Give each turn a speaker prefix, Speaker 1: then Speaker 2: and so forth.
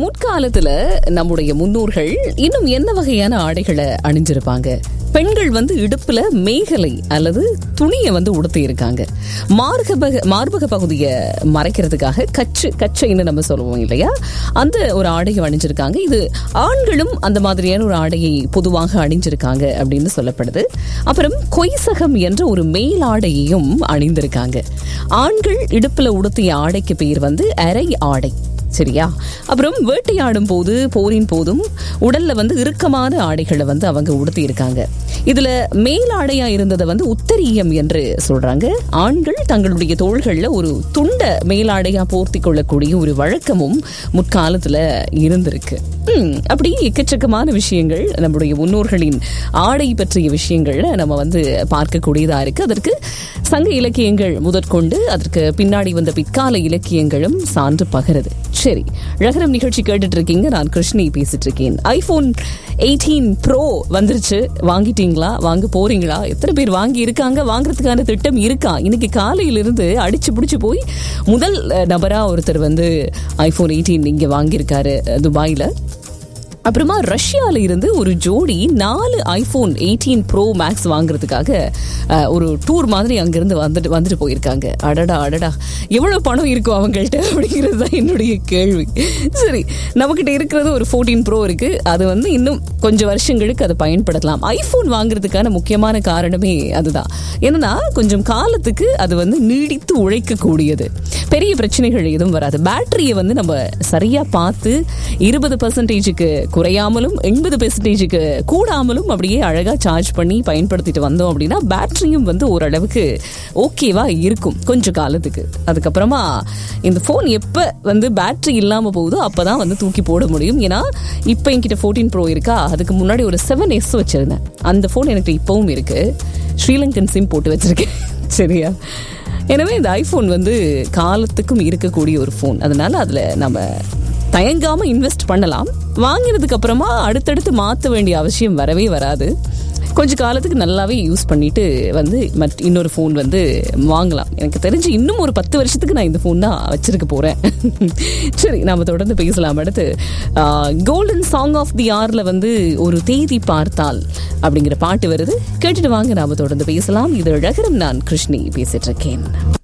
Speaker 1: முற்காலத்துல நம்முடைய முன்னோர்கள் இன்னும் என்ன வகையான ஆடைகளை அணிஞ்சிருப்பாங்க பெண்கள் வந்து இடுப்புல மேகலை அல்லது துணியை வந்து உடுத்தி இருக்காங்க மார்பக மார்பக பகுதியை மறைக்கிறதுக்காக கச்சு கச்சைன்னு நம்ம சொல்லுவோம் இல்லையா அந்த ஒரு ஆடையை அணிஞ்சிருக்காங்க இது ஆண்களும் அந்த மாதிரியான ஒரு ஆடையை பொதுவாக அணிஞ்சிருக்காங்க அப்படின்னு சொல்லப்படுது அப்புறம் கொய்சகம் என்ற ஒரு மேல் ஆடையையும் அணிந்திருக்காங்க ஆண்கள் இடுப்புல உடுத்திய ஆடைக்கு பேர் வந்து அரை ஆடை சரியா அப்புறம் வேட்டையாடும் போது போரின் போதும் உடல்ல வந்து இறுக்கமான ஆடைகளை வந்து அவங்க உடுத்தி இருக்காங்க இதுல மேலாடையா இருந்ததை வந்து உத்தரீயம் என்று சொல்றாங்க ஆண்கள் தங்களுடைய தோள்கள்ல ஒரு துண்ட மேலாடையா போர்த்தி கொள்ளக்கூடிய ஒரு வழக்கமும் முற்காலத்துல இருந்திருக்கு ம், அப்படி எக்கச்சக்கமான விஷயங்கள் நம்முடைய முன்னோர்களின் ஆடை பற்றிய விஷயங்கள்ல நம்ம வந்து பார்க்கக்கூடியதா இருக்கு அதற்கு சங்க இலக்கியங்கள் முதற்கொண்டு அதற்கு பின்னாடி வந்த பிற்கால இலக்கியங்களும் சான்று பகருது சரி ரகரம் நிகழ்ச்சி கேட்டுட்டு இருக்கீங்க நான் கிருஷ்ணி பேசிட்டு இருக்கேன் ஐபோன் எயிட்டீன் ப்ரோ வந்துருச்சு வாங்கிட்டீங்களா வாங்க போறீங்களா எத்தனை பேர் வாங்கி இருக்காங்க வாங்குறதுக்கான திட்டம் இருக்கா இன்னைக்கு காலையிலிருந்து அடிச்சு பிடிச்சு போய் முதல் அஹ், நபரா ஒருத்தர் வந்து ஐபோன் எயிட்டீன் இங்க வாங்கியிருக்காரு அஹ், துபாயில அப்புறமா ரஷ்யால இருந்து ஒரு ஜோடி நாலு ஐபோன் எயிட்டீன் ப்ரோ மேக்ஸ் வாங்குறதுக்காக அஹ், ஒரு டூர் மாதிரி அங்கிருந்து வந்துட்டு வந்துட்டு போயிருக்காங்க அடடா அடடா எவ்வளவு பணம் இருக்கும் அவங்கள்ட்ட அப்படிங்கிறது தான் என்னுடைய கேள்வி சரி நம்மகிட்ட இருக்கிறது ஒரு ஃபோர்டீன் ப்ரோ இருக்கு அது வந்து இன்னும் கொஞ்சம் வருஷங்களுக்கு அதை பயன்படுத்தலாம் ஐபோன் வாங்குறதுக்கான முக்கியமான காரணமே அதுதான் என்னன்னா கொஞ்சம் காலத்துக்கு அது வந்து நீடித்து உழைக்கக்கூடியது பெரிய பிரச்சனைகள் எதுவும் வராது பேட்டரியை வந்து நம்ம சரியா பார்த்து இருபது பர்சன்டேஜுக்கு குறையாமலும் எண்பது பெர்சன்டேஜுக்கு கூடாமலும் அப்படியே அழகா சார்ஜ் பண்ணி பயன்படுத்திட்டு வந்தோம் அப்படின்னா பேட்டரியும் வந்து ஓரளவுக்கு ஓகேவா இருக்கும் கொஞ்ச காலத்துக்கு அதுக்கப்புறமா இந்த ஃபோன் எப்போ வந்து பேட்டரி இல்லாமல் போகுதோ அப்பதான் வந்து தூக்கி போட முடியும் ஏன்னா இப்போ என்கிட்ட ஃபோர்டீன் ப்ரோ இருக்கா அதுக்கு முன்னாடி ஒரு செவன் எஸ் வச்சிருந்தேன் அந்த ஃபோன் எனக்கு இப்பவும் இருக்கு ஸ்ரீலங்கன் சிம் போட்டு வச்சிருக்கேன் சரியா எனவே இந்த ஐஃபோன் வந்து காலத்துக்கும் இருக்கக்கூடிய ஒரு ஃபோன் அதனால அதில் நம்ம தயங்காம இன்வெஸ்ட் பண்ணலாம் வாங்கினதுக்கு அப்புறமா அடுத்தடுத்து மாற்ற வேண்டிய அவசியம் வரவே வராது கொஞ்ச காலத்துக்கு நல்லாவே யூஸ் பண்ணிட்டு வந்து மத் இன்னொரு ஃபோன் வந்து வாங்கலாம் எனக்கு தெரிஞ்சு இன்னும் ஒரு பத்து வருஷத்துக்கு நான் இந்த ஃபோன் தான் வச்சிருக்க போறேன் சரி நாம தொடர்ந்து பேசலாம் அடுத்து கோல்டன் சாங் ஆஃப் தி ஆர்ல வந்து ஒரு தேதி பார்த்தால் அப்படிங்கிற பாட்டு வருது கேட்டுட்டு வாங்க நாம தொடர்ந்து பேசலாம் இது அழகரம் நான் கிருஷ்ணி பேசிட்டு இருக்கேன்